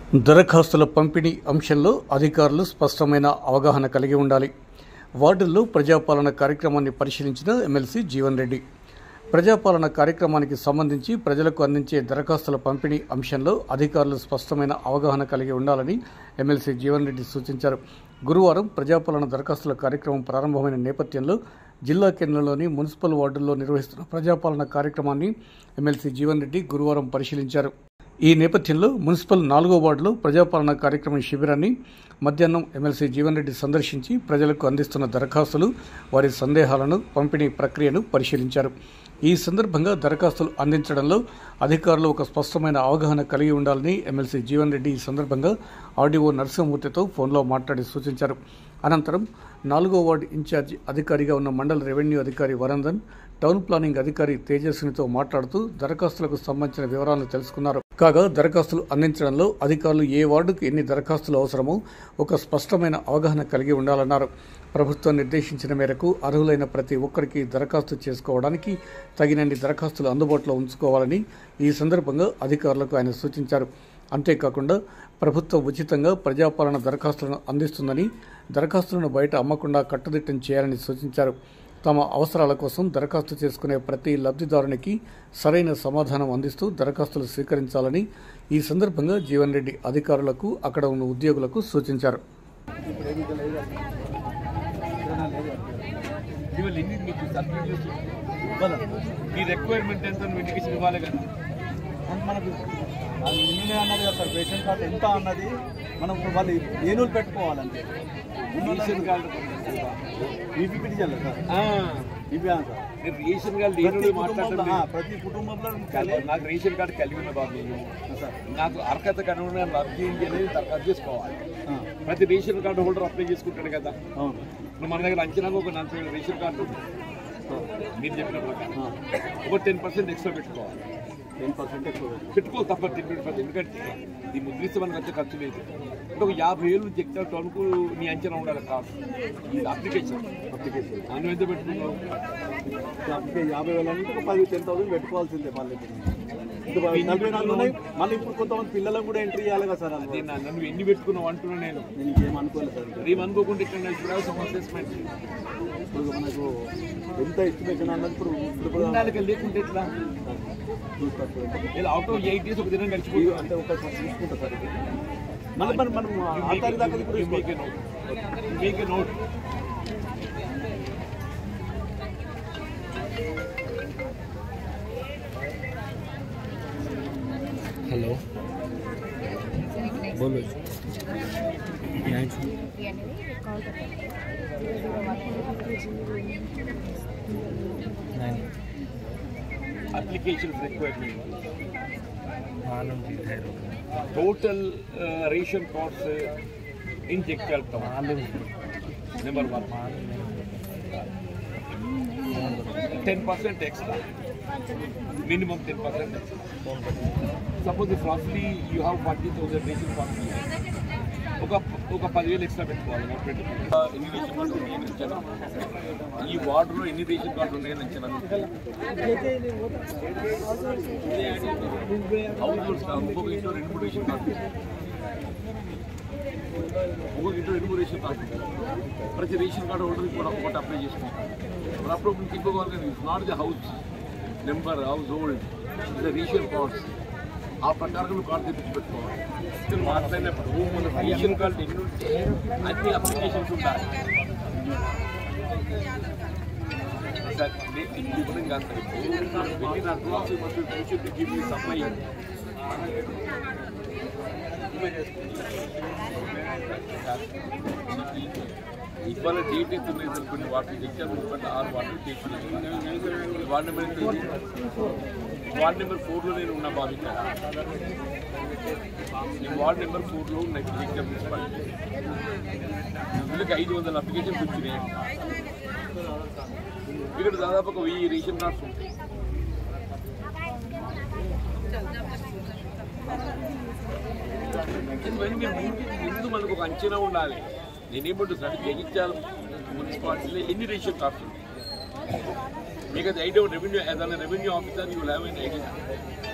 దరఖాస్తుల పంపిణీ అంశంలో అధికారులు స్పష్టమైన అవగాహన కలిగి ఉండాలి వార్డుల్లో ప్రజాపాలన కార్యక్రమాన్ని పరిశీలించిన ఎమ్మెల్సీ జీవన్ రెడ్డి ప్రజాపాలన కార్యక్రమానికి సంబంధించి ప్రజలకు అందించే దరఖాస్తుల పంపిణీ అంశంలో అధికారులు స్పష్టమైన అవగాహన కలిగి ఉండాలని ఎమ్మెల్సీ జీవన్ రెడ్డి సూచించారు గురువారం ప్రజాపాలన దరఖాస్తుల కార్యక్రమం ప్రారంభమైన నేపథ్యంలో జిల్లా కేంద్రంలోని మున్సిపల్ వార్డుల్లో నిర్వహిస్తున్న ప్రజాపాలన కార్యక్రమాన్ని ఎమ్మెల్సీ జీవన్ రెడ్డి గురువారం పరిశీలించారు ఈ నేపథ్యంలో మున్సిపల్ నాలుగో వార్డులో ప్రజాపాలన కార్యక్రమం శిబిరాన్ని మధ్యాహ్నం ఎమ్మెల్సీ జీవన్ రెడ్డి సందర్శించి ప్రజలకు అందిస్తున్న దరఖాస్తులు వారి సందేహాలను పంపిణీ ప్రక్రియను పరిశీలించారు ఈ సందర్భంగా దరఖాస్తులు అందించడంలో అధికారులు ఒక స్పష్టమైన అవగాహన కలిగి ఉండాలని ఎమ్మెల్సీ జీవన్ రెడ్డి ఈ సందర్భంగా ఆర్డీఓ నరసింహమూర్తితో ఫోన్లో మాట్లాడి సూచించారు అనంతరం నాలుగో వార్డు ఇన్ఛార్జి అధికారిగా ఉన్న మండల రెవెన్యూ అధికారి వరందన్ టౌన్ ప్లానింగ్ అధికారి తేజస్వినితో మాట్లాడుతూ దరఖాస్తులకు సంబంధించిన వివరాలను తెలుసుకున్నారు కాగా దరఖాస్తులు అందించడంలో అధికారులు ఏ వార్డుకు ఎన్ని దరఖాస్తులు అవసరమో ఒక స్పష్టమైన అవగాహన కలిగి ఉండాలన్నారు ప్రభుత్వం నిర్దేశించిన మేరకు అర్హులైన ప్రతి ఒక్కరికి దరఖాస్తు చేసుకోవడానికి తగినన్ని దరఖాస్తులు అందుబాటులో ఉంచుకోవాలని ఈ సందర్భంగా అధికారులకు ఆయన సూచించారు అంతేకాకుండా ప్రభుత్వం ఉచితంగా ప్రజాపాలన దరఖాస్తులను అందిస్తుందని దరఖాస్తులను బయట అమ్మకుండా కట్టుదిట్టం చేయాలని సూచించారు తమ అవసరాల కోసం దరఖాస్తు చేసుకునే ప్రతి లబ్ధిదారునికి సరైన సమాధానం అందిస్తూ దరఖాస్తులు స్వీకరించాలని ఈ సందర్భంగా జీవన్ రెడ్డి అధికారులకు అక్కడ ఉన్న ఉద్యోగులకు సూచించారు ఇవాళ ఎన్ని మీకు సర్టిఫికేట్ ఇవ్వాలి మీ రిక్వైర్మెంట్ ఎంత నువ్వు ఇండికేషన్ ఇవ్వాలి కదా అంటే మనకు అది నిన్నే అన్నది కదా సార్ పేషెంట్ కార్డు ఎంత అన్నది మనం ఇప్పుడు వాళ్ళు ఏనుగులు పెట్టుకోవాలంటే రేషన్ కార్డు ఈపీపీటీ చేయాలి సార్ ఆ, ఈపీ సార్ నేను రేషన్ కార్డు ప్రతి లేని కుటుంబంలో మాట్లాడటం ఆ, ప్రతి కుటుంబంలో లేదు. నాకు రేషన్ కార్డు కలిగి ఉన్న బాబు నేను సార్ నాకు అర్హత కనుగొన లబ్ధి ఏంటి అనేది దరఖాస్తు చేసుకోవాలి ఆ, ప్రతి రేషన్ కార్డు హోల్డర్ అప్లై చేసుకుంటాడు కదా అవును ఇప్పుడు మన దగ్గర అంచనాగా ఒక నలభై వేల రేషన్ కార్డు ఉంది. మీరు చెప్పిన ప్రకారం ఒక టెన్ పర్సెంట్ ఎక్స్ట్రా పెట్టుకోవాలి టెన్ పర్సెంట్ ఎక్కువ పెట్టుకో తప్ప టెన్ పర్సెంట్ ఎందుకంటే ఈ ముద్రిస్తే మనకు వచ్చే ఖర్చు లేదు అంటే ఒక యాభై వేలు నుంచి ఎక్కువ టోన్కు నీ అంచనా ఉండాలి కాదు ఇది అప్లికేషన్ అప్లికేషన్ నువ్వు ఎంత పెట్టుకున్నావు అప్లికేషన్ యాభై వేల అంటే ఒక పది టెన్ థౌసండ్ పెట్టుకోవాల్సిందే మళ్ళీ ఇప్పుడు నలభై నాలుగు ఉన్నాయి మళ్ళీ ఇప్పుడు కొంతమంది పిల్లలకు కూడా ఎంట్రీ చేయాలి కదా సార్ అందులో. నేను నా- నువ్వు ఎన్ని పెట్టుకున్నావు అంటున్నా నేను నేను ఇంకేం అనుకోలేదు సార్ ఇంకా. రేపు అనుకోకుండా ఇక్కడ ఇప్పుడు సమ్ అసెస్మెంట్ ఇప్పుడు మనకు ఎంత ఎస్టిమేషన్ అన్నది ఇప్పుడు ఇప్పుడు ఉండాలి లేకుంటే ఎట్లా చూస్తారు సార్. ఇలా అవుట్ ఆఫ్ ఎయిట్ డేస్ ఒక దినం ఇది గడిచిపోయి అంటే ఒకసారి చూసుకుంటా సార్ ఇది మళ్ళీ మనం మనం ఆ తారీఖు దాకా ఇప్పుడు make note make note hello बोलो यहाँ छो नहीं అప్లికేషన్ రిక్వైర్మెంట్ मालूम नहीं है total ration cards in Jagtial town मालूम నెంబర్ వన్ मालूम नहीं ten percent extra minimum ten percent suppose if రఫ్లీ you have forty thousand ration cards ఒక ఒక పదివేలు ఎక్స్ట్రా పెట్టుకోవాలి నోట్ పెట్టుకోవాలి ఎన్ని రేషన్ కార్డు ఉన్నాయని అంచనా ఈ వార్డులో ఎన్ని రేషన్ కార్డు ఉన్నాయని అంచనా హౌస్ హోల్డ్స్ కాదు ఒక్కొక్క ఇంట్లో రెండు మూడు రేషన్ కార్డు ఒక్కొక్క ఇంట్లో రెండు మూడు రేషన్ కార్డు ప్రతి రేషన్ కార్డు హోల్డర్కి కూడా ఒకటి అప్లై చేసుకుంటాం మరి అప్పుడు మీకు ఇంకొక it's not the house number house hold the ration cards ఆ ప్రకారం నువ్వు కార్డు తెప్పించి పెట్టుకోవాలి ఇక్కడ మాట్లాడినప్పుడు మన రేషన్ కార్డు ఎన్ని ఉంటే అన్ని అప్లికేషన్స్ ఉండాలి సార్ నేను ఇది ఇవ్వడం కాదు సార్ ఇప్పుడు వెళ్ళి నా రూల్స్ మస్ట్ చూసి గివ్ యూ సప్లై ఇవాళ డేట్ ఎంత ఉన్నాయి సార్ కొన్ని వాటికి ఎగ్జామ్ ఇవ్వండి ఆరు వాటికి డేట్ ఉన్నాయి వార్డ్ నెంబర్ ఎంత ఉంది? వార్డ్ నెంబర్ ఫోర్లో నేను ఉన్నా బాబు ఇక్కడ నేను వార్డ్ నెంబర్ ఫోర్లో ఉన్నా ఇప్పుడు ఎగ్జామ్ మున్సిపాలిటీ వీళ్ళకి ఐదు వందల అప్లికేషన్స్ వచ్చినాయి ఇక్కడ దాదాపు ఒక వెయ్యి రేషన్ కార్డ్స్ ఉంటాయి ఇవన్నీ మీరు ముందు- ముందు మనకు ఒక అంచనా ఉండాలి నేనేమంటున్నాను జగిత్యాల మున్సిపాలిటీలో ఎన్ని రేషన్ కార్డ్స్ ఉంటాయి మీకు అది idea revenue as an revenue officer you have an idea